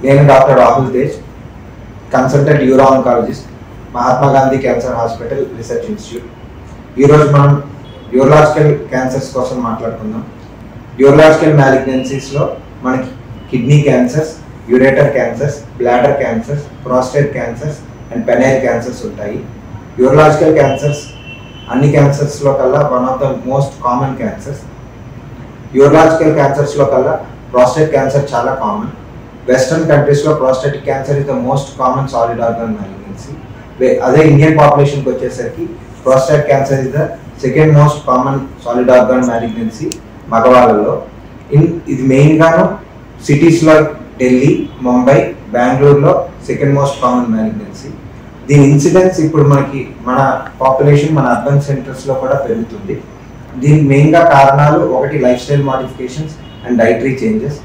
నేను doctor Rahul Tej consultant uro oncologist Mahatma Gandhi cancer hospital research institute ఈరోజు మనం యూరలాజికల్ క్యాన్సర్స్ కోసం మాట్లాడుకుందాం యూరలాజికల్ మ్యాలిగ్నెన్సీస్లో మనకి kidney cancers ureter cancers bladder cancers prostate cancers and penile cancers ఉంటాయి యూరలాజికల్ క్యాన్సర్స్ అన్ని క్యాన్సర్స్లో కల్లా one of the most common cancers urological క్యాన్సర్స్లో కల్లా ప్రాస్టేట్ క్యాన్సర్ చాలా కామన్ వెస్ట్రన్ కంట్రీస్లో prostatic cancer is the most common solid organ malignancy అదే Indian పాపులేషన్కి వచ్చేసరికి prostate cancer is the second most common solid organ malignancy మగవాళ్ళలో in ఇది మెయిన్గాను సిటీస్లో ఢిల్లీ ముంబై బెంగళూరులో సెకండ్ మోస్ట్ కామన్ మ్యాలిగ్నెన్సీ దీని ఇన్సిడెన్స్ ఇప్పుడు మనకి మన పాపులేషన్ మన అర్బన్ సెంటర్స్లో కూడా పెరుగుతుంది దీనికి మెయిన్గా కారణాలు ఒకటి lifestyle modifications and dietary changes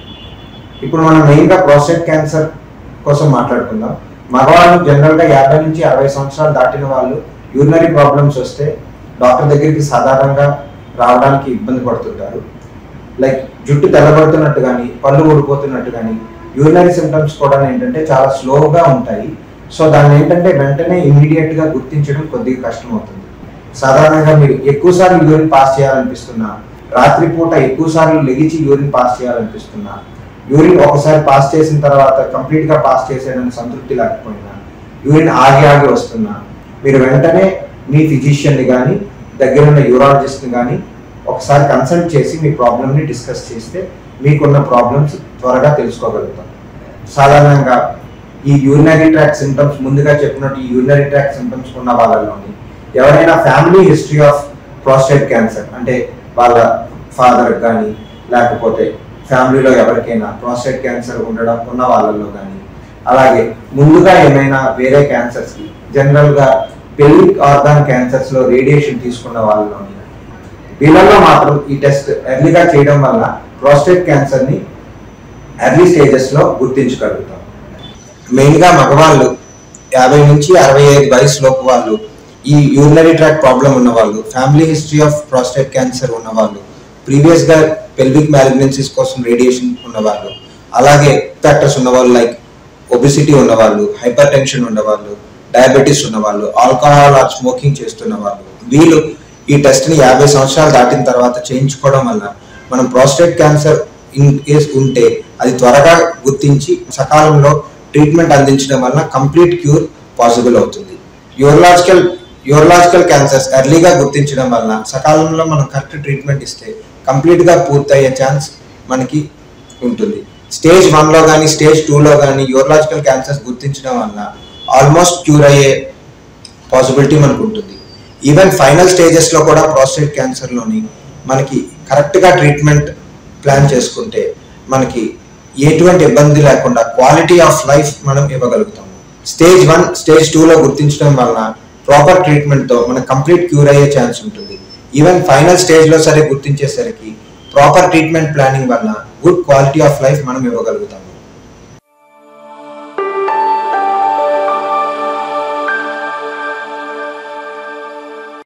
ఇప్పుడు మనం మెయిన్గా ప్రోస్టేట్ క్యాన్సర్ కోసం మాట్లాడుకుందాం మగవాళ్ళు జనరల్గా యాభై నుంచి అరవై సంవత్సరాలు దాటిన వాళ్ళు యూరినరీ ప్రాబ్లమ్స్ వస్తే డాక్టర్ దగ్గరికి సాధారణంగా రావడానికి ఇబ్బంది పడుతుంటారు లైక్ జుట్టు తెల్లబడుతున్నట్టు కానీ పళ్ళు ఊడిపోతున్నట్టు కానీ యూరినరీ సిమ్టమ్స్ కూడా ఏంటంటే చాలా స్లోగా ఉంటాయి సో దాన్ని ఏంటంటే వెంటనే ఇమీడియట్గా గుర్తించడం కొద్దిగా కష్టం అవుతుంది సాధారణంగా మీరు ఎక్కువసార్లు యూరిన్ పాస్ చేయాలనిపిస్తున్నా రాత్రిపూట ఎక్కువసార్లు లెగిచి యూరిన్ పాస్ చేయాలనిపిస్తున్నా యూరిన్ ఒకసారి పాస్ చేసిన తర్వాత కంప్లీట్ గా పాస్ చేసేయడానికి సంతృప్తి లేకపోయినా యూరిన్ ఆగి ఆగి వస్తున్నా మీరు వెంటనే మీ ఫిజిషియన్ని కానీ దగ్గర ఉన్న యూరాలజిస్ట్ని కానీ ఒకసారి కన్సల్ట్ చేసి మీ ప్రాబ్లమ్ని డిస్కస్ చేస్తే మీకున్న ప్రాబ్లమ్స్ త్వరగా తెలుసుకోగలుగుతాం సాధారణంగా ఈ యూరినరీ ట్రాక్ సిమ్టమ్స్ ముందుగా చెప్పినట్టు ఈ యూరినరీ ట్రాక్ సిమ్టమ్స్ ఉన్న వాళ్ళలోని ఎవరైనా family history of prostate cancer అంటే వాళ్ళ ఫాదర్ కానీ లేకపోతే ఫ్యామిలీలో ఎవరికైనా ప్రాస్టేట్ క్యాన్సర్ ఉండడం ఉన్న వాళ్ళలో కానీ అలాగే ముందుగా ఏమైనా వేరే క్యాన్సర్స్కి జనరల్గా పెల్విక్ ఆర్గాన్ క్యాన్సర్స్లో రేడియేషన్ తీసుకున్న వాళ్ళలోని వీళ్ళల్లో మాత్రం ఈ టెస్ట్ ఎర్లీగా చేయడం వల్ల ప్రాస్టేట్ క్యాన్సర్ని ఎర్లీ స్టేజెస్లో గుర్తించగలుగుతాం మెయిన్గా మగవాళ్ళు యాభై నుంచి అరవై ఐదు వయసులోపు వాళ్ళు ఈ యూరినరీ ట్రాక్ ప్రాబ్లం ఉన్న వాళ్ళు family history of prostate cancer ఉన్న వాళ్ళు ప్రీవియస్గా పెల్విక్ మ్యాలిగ్నెన్సీస్ కోసం రేడియేషన్ ఉన్నవాళ్ళు అలాగే ఫ్యాక్టర్స్ ఉన్నవాళ్ళు లైక్ ఒబిసిటీ ఉన్నవాళ్ళు హైపర్ టెన్షన్ ఉన్నవాళ్ళు డయాబెటీస్ ఉన్నవాళ్ళు ఆల్కహాల్ ఆర్ స్మోకింగ్ చేస్తున్న వాళ్ళు వీళ్ళు ఈ టెస్ట్ని యాభై సంవత్సరాలు దాటిన తర్వాత చేయించుకోవడం వల్ల మనం ప్రాస్టేట్ క్యాన్సర్ ఇన్ కేస్ ఉంటే అది త్వరగా గుర్తించి సకాలంలో ట్రీట్మెంట్ అందించడం వల్ల కంప్లీట్ క్యూర్ పాసిబుల్ అవుతుంది యూరలాజికల్ యూరలాజికల్ క్యాన్సర్స్ ఎర్లీగా గుర్తించడం వల్ల సకాలంలో మనం కరెక్ట్ ట్రీట్మెంట్ ఇస్తే కంప్లీట్గా పూర్తయ్యే ఛాన్స్ మనకి ఉంటుంది స్టేజ్ వన్లో కానీ స్టేజ్ టూలో కానీ యూరలాజికల్ క్యాన్సర్స్ గుర్తించడం వల్ల ఆల్మోస్ట్ క్యూర్ అయ్యే పాసిబిలిటీ మనకు ఉంటుంది ఈవెన్ ఫైనల్ స్టేజెస్లో కూడా ప్రాస్టేట్ క్యాన్సర్లోని మనకి కరెక్ట్గా ట్రీట్మెంట్ ప్లాన్ చేసుకుంటే మనకి ఎటువంటి ఇబ్బంది లేకుండా క్వాలిటీ ఆఫ్ లైఫ్ మనం ఇవ్వగలుగుతాము స్టేజ్ వన్ స్టేజ్ టూలో గుర్తించడం వలన ప్రాపర్ ట్రీట్మెంట్తో మనకు కంప్లీట్ క్యూర్ అయ్యే ఛాన్స్ ఉంటుంది ఈవెన్ ఫైనల్ స్టేజ్లో సరే గుర్తించేసరికి ప్రాపర్ ట్రీట్మెంట్ ప్లానింగ్ వలన గుడ్ క్వాలిటీ ఆఫ్ లైఫ్ మనం ఇవ్వగలుగుతాం